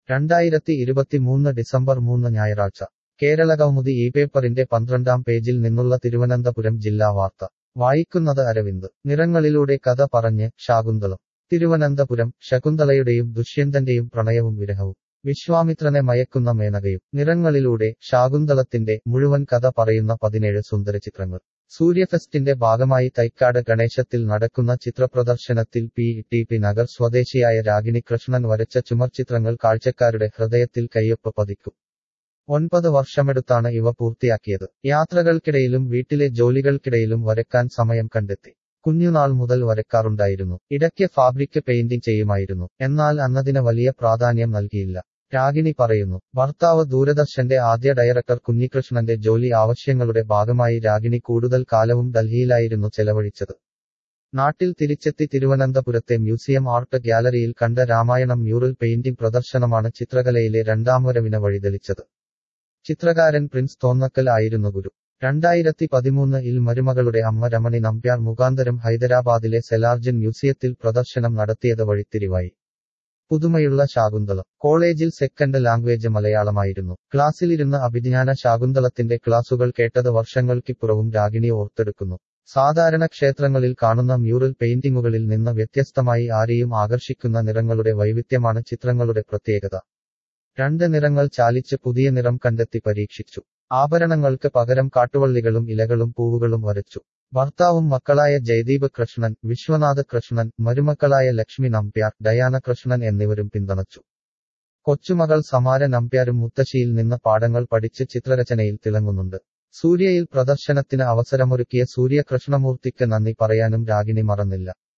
രണ്ടായിരത്തി ഇരുപത്തിമൂന്ന് ഡിസംബർ മൂന്ന് ഞായറാഴ്ച കേരളകൗമുദി ഈ പേപ്പറിന്റെ പന്ത്രണ്ടാം പേജിൽ നിന്നുള്ള തിരുവനന്തപുരം ജില്ലാ വാർത്ത വായിക്കുന്നത് അരവിന്ദ് നിറങ്ങളിലൂടെ കഥ പറഞ്ഞ് ശാകുന്തളം തിരുവനന്തപുരം ശകുന്തളയുടെയും ദുഷ്യന്തന്റെയും പ്രണയവും വിരഹവും വിശ്വാമിത്രനെ മയക്കുന്ന മേനകയും നിറങ്ങളിലൂടെ ശാകുന്തളത്തിന്റെ മുഴുവൻ കഥ പറയുന്ന പതിനേഴ് സുന്ദരചിത്രങ്ങൾ സൂര്യഫെസ്റ്റിന്റെ ഭാഗമായി തൈക്കാട് ഗണേശത്തിൽ നടക്കുന്ന ചിത്രപ്രദർശനത്തിൽ പി ടി പി നഗർ സ്വദേശിയായ രാഗിണി കൃഷ്ണൻ വരച്ച ചുമർചിത്രങ്ങൾ കാഴ്ചക്കാരുടെ ഹൃദയത്തിൽ കയ്യൊപ്പ് പതിക്കും ഒൻപത് വർഷമെടുത്താണ് ഇവ പൂർത്തിയാക്കിയത് യാത്രകൾക്കിടയിലും വീട്ടിലെ ജോലികൾക്കിടയിലും വരയ്ക്കാൻ സമയം കണ്ടെത്തി കുഞ്ഞുനാൾ മുതൽ വരക്കാറുണ്ടായിരുന്നു ഇടയ്ക്ക് ഫാബ്രിക് പെയിന്റിംഗ് ചെയ്യുമായിരുന്നു എന്നാൽ അന്നതിന് വലിയ പ്രാധാന്യം നൽകിയില്ല രാഗിണി പറയുന്നു ഭർത്താവ് ദൂരദർശന്റെ ആദ്യ ഡയറക്ടർ കുഞ്ഞികൃഷ്ണന്റെ ജോലി ആവശ്യങ്ങളുടെ ഭാഗമായി രാഗിണി കൂടുതൽ കാലവും ഡൽഹിയിലായിരുന്നു ചെലവഴിച്ചത് നാട്ടിൽ തിരിച്ചെത്തി തിരുവനന്തപുരത്തെ മ്യൂസിയം ആർട്ട് ഗ്യാലറിയിൽ കണ്ട രാമായണം മ്യൂറൽ പെയിന്റിംഗ് പ്രദർശനമാണ് ചിത്രകലയിലെ രണ്ടാം വരവിന് വഴിതെളിച്ചത് ചിത്രകാരൻ പ്രിൻസ് തോന്നക്കൽ ആയിരുന്നു ഗുരു രണ്ടായിരത്തി പതിമൂന്ന് ഇൽ മരുമകളുടെ അമ്മ രമണി നമ്പ്യാർ മുഖാന്തരം ഹൈദരാബാദിലെ സെലാർജൻ മ്യൂസിയത്തിൽ പ്രദർശനം നടത്തിയത് വഴിത്തിരിവായി പുതുമയുള്ള ശാകുന്തളം കോളേജിൽ സെക്കൻഡ് ലാംഗ്വേജ് മലയാളമായിരുന്നു ക്ലാസ്സിലിരുന്ന് അഭിജ്ഞാന ശാകുന്തളത്തിന്റെ ക്ലാസുകൾ കേട്ടത് വർഷങ്ങൾക്കിപ്പുറവും രാഗിണി ഓർത്തെടുക്കുന്നു സാധാരണ ക്ഷേത്രങ്ങളിൽ കാണുന്ന മ്യൂറൽ പെയിന്റിങ്ങുകളിൽ നിന്ന് വ്യത്യസ്തമായി ആരെയും ആകർഷിക്കുന്ന നിറങ്ങളുടെ വൈവിധ്യമാണ് ചിത്രങ്ങളുടെ പ്രത്യേകത രണ്ട് നിറങ്ങൾ ചാലിച്ച് പുതിയ നിറം കണ്ടെത്തി പരീക്ഷിച്ചു ആഭരണങ്ങൾക്ക് പകരം കാട്ടുവള്ളികളും ഇലകളും പൂവുകളും വരച്ചു ഭർത്താവും മക്കളായ ജയദീപ് കൃഷ്ണൻ വിശ്വനാഥ് കൃഷ്ണൻ മരുമക്കളായ ലക്ഷ്മി നമ്പ്യാർ ഡയാന കൃഷ്ണൻ എന്നിവരും പിന്തുണച്ചു കൊച്ചുമകൾ സമാര നമ്പ്യാരും മുത്തശ്ശിയിൽ നിന്ന് പാഠങ്ങൾ പഠിച്ച് ചിത്രരചനയിൽ തിളങ്ങുന്നുണ്ട് സൂര്യയിൽ പ്രദർശനത്തിന് അവസരമൊരുക്കിയ സൂര്യ കൃഷ്ണമൂർത്തിക്ക് നന്ദി പറയാനും രാഗിണി മറന്നില്ല